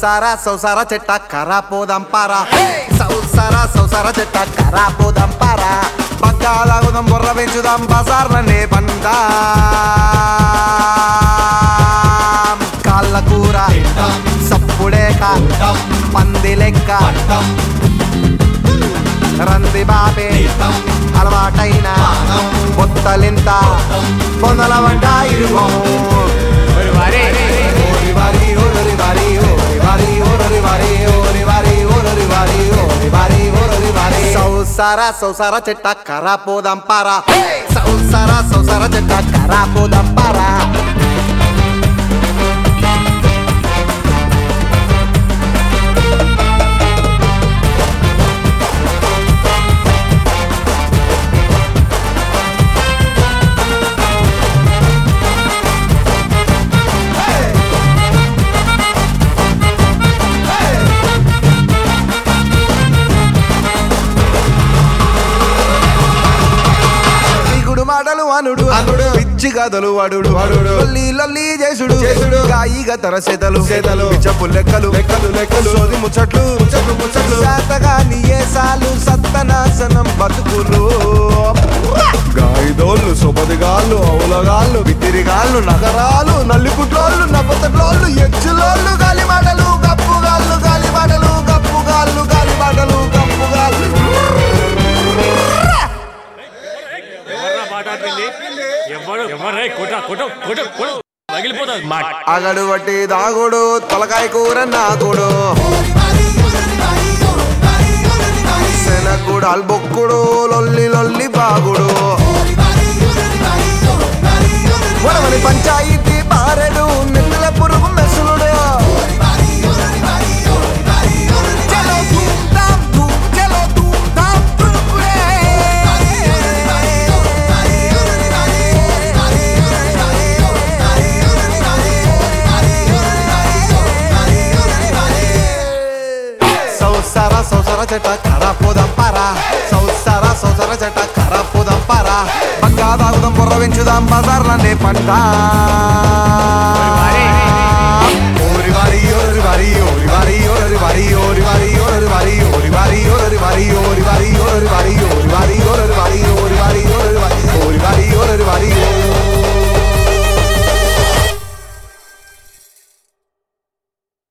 సౌసార సౌసార చెట్ట కరా పోదాం పారా సౌసార సౌసార చెట్ట కరా పోదాం పారా పక్కా తాగుదాం బుర్ర పెంచుదాం బజార్లనే పందా కాళ్ళ కూర సప్పుడేక పంది లెక్క రంది బాబే అలవాటైన బొత్తలింత పొందల వంట ఇరుగో సౌసార సౌసార చెట్ట కరా పోదాం పారా సౌసార సౌసార చెట్ట కరా పోదాం పారా దిగుడు మాటలు అనుడు అనుడు పిచ్చి కథలు వాడుడు వాడుడు లొల్లి లొల్లి చేసుడు చేసుడు గాయిగా తర సేతలు సేతలు పిచ్చపు లెక్కలు లెక్కలు లెక్కలు సోది ముచ్చట్లు ముచ్చట్లు ముచ్చట్లు శాతగా నియేసాలు సత్తనాశనం బతుకులు గాయిదోళ్ళు సుపదిగాళ్ళు అవులగాళ్ళు బిత్తిరిగాళ్ళు నగరాలు నల్లిపుట్లోళ్ళు నవ్వతట్లోళ్ళు ఎచ్చులోళ్ళు గాలి మాటలు గప్పుగాళ్ళు గాలి మాటలు గప్పుగాళ్ళు గాలి మాటలు గప్పుగాళ్ళు ఎవర్రా మాట్లాడుతుంది ఎవరు ఎవరే కొట కొట కొట కొట పగిలిపోతుంది మాట అగడు బట్టి దాగుడు తలకాయ కూర నాకుడు శనగుడు అల్బొక్కుడు లొల్లి లొల్లి బాగుడు వరవని పంచాయితీ బారెడు నెత్తుల పురుగు మెసులుడు చలో ధూమ్ ధామ్ ధూమ్, చలో ధూమ్ ధామ్ ధూమ్రే. సౌసార సౌసార చెట్ట కర పోదాం పారా సౌసార సౌసార చెట్ట కర పోదాం పారా పక్కా తాగుదాం బుర్ర పెంచుదాం బజార్లనే పంట